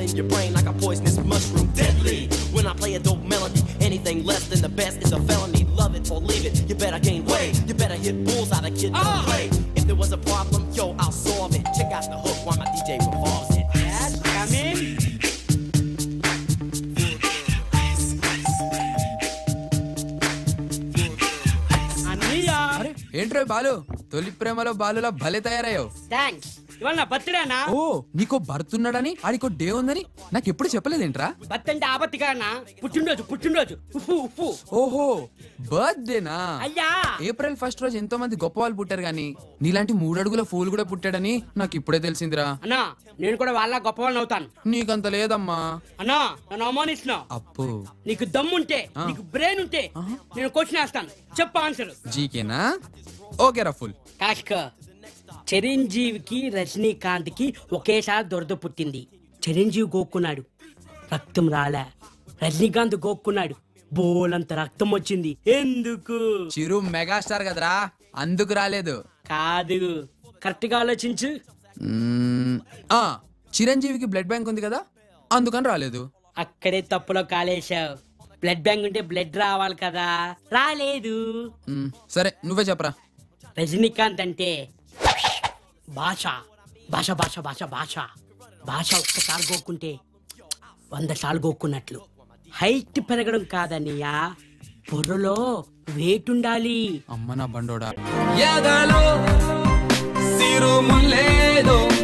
in your brain like a poisonous mushroom. Deadly. When I play a dope melody, anything less than the best is a felony. Love it or leave it. You better gain weight. You better hit bulls out of kid. Don't play. If there was a problem, yo, I'll solve it. Check out the hook while my DJ revolves it. Yes, come in. అన్నయ్య అరే ఏంట్రా బాలు తొలి ప్రేమలో బాలులా భలే తయారయ్యావు thanks ఇవాళ నా బర్త్డేనా ఓ నీకో భర్తున్నాడని ఆడికో day ఉందని నాకు ఎప్పుడు చెప్పలేదేంట్రా బర్త్ అంటే ఆపత్తి కానా పుట్టినరోజు పుట్టినరోజు ఉఫు ఉఫు ఓహో బర్త్డేనా అయ్యా ఏప్రిల్ ఫస్ట్ రోజు ఎంతో మంది గొప్ప వాళ్ళు పుట్టారు గాని నీలాంటి మూడడుగుల ఫూల్ కూడా పుట్టాడని నాకు ఇప్పుడే తెలిసిందిరా అన్నా నేను కూడా వాళ్ళ గొప్పవాళ్ళని అవుతాను నీకంత లేదమ్మా అన్నా నన్ను అవమానిస్తున్నావు అప్పు నీకు దమ్ముంటే నీకు బ్రెయిన్ ఉంటే నేను క్వశ్చన్ వేస్తాను చెప్పు ఆన్సర్ జీకేనా ఓకే రా ఫుల్ కాష్క చిరంజీవికి రజనీకాంత్ కి ఒకేసారి దొరద పుట్టింది చిరంజీవి గోక్కున్నాడు రక్తం రాలే రజనీకాంత్ గోక్కున్నాడు బోలంత రక్తం వచ్చింది ఎందుకు చిరు మెగాస్టార్ కదరా అందుకు రాలేదు కాదు కరెక్ట్ గా ఆలోచించు మ్మ్, ఆ చిరంజీవికి బ్లడ్ బ్యాంక్ ఉంది కదా అందుకని రాలేదు అక్కడే తప్పులో కాలేశావు బ్లడ్ బ్యాంక్ ఉంటే బ్లడ్ రావాలి కదా రాలేదు మ్మ్, సరే నువ్వే చెప్పరా రజనీకాంత్ అంటే భాష భాష భాష భాష భాష భాష ఒక్కసారి గోక్కుంటే వంద సార్లు గోక్కున్నట్లు హైట్ పెరగడం కాదన్నయ్యా బుర్రలో వెయిట్ ఉండాలి అమ్మ నా బండోడా ఎదలో సిరుములేదో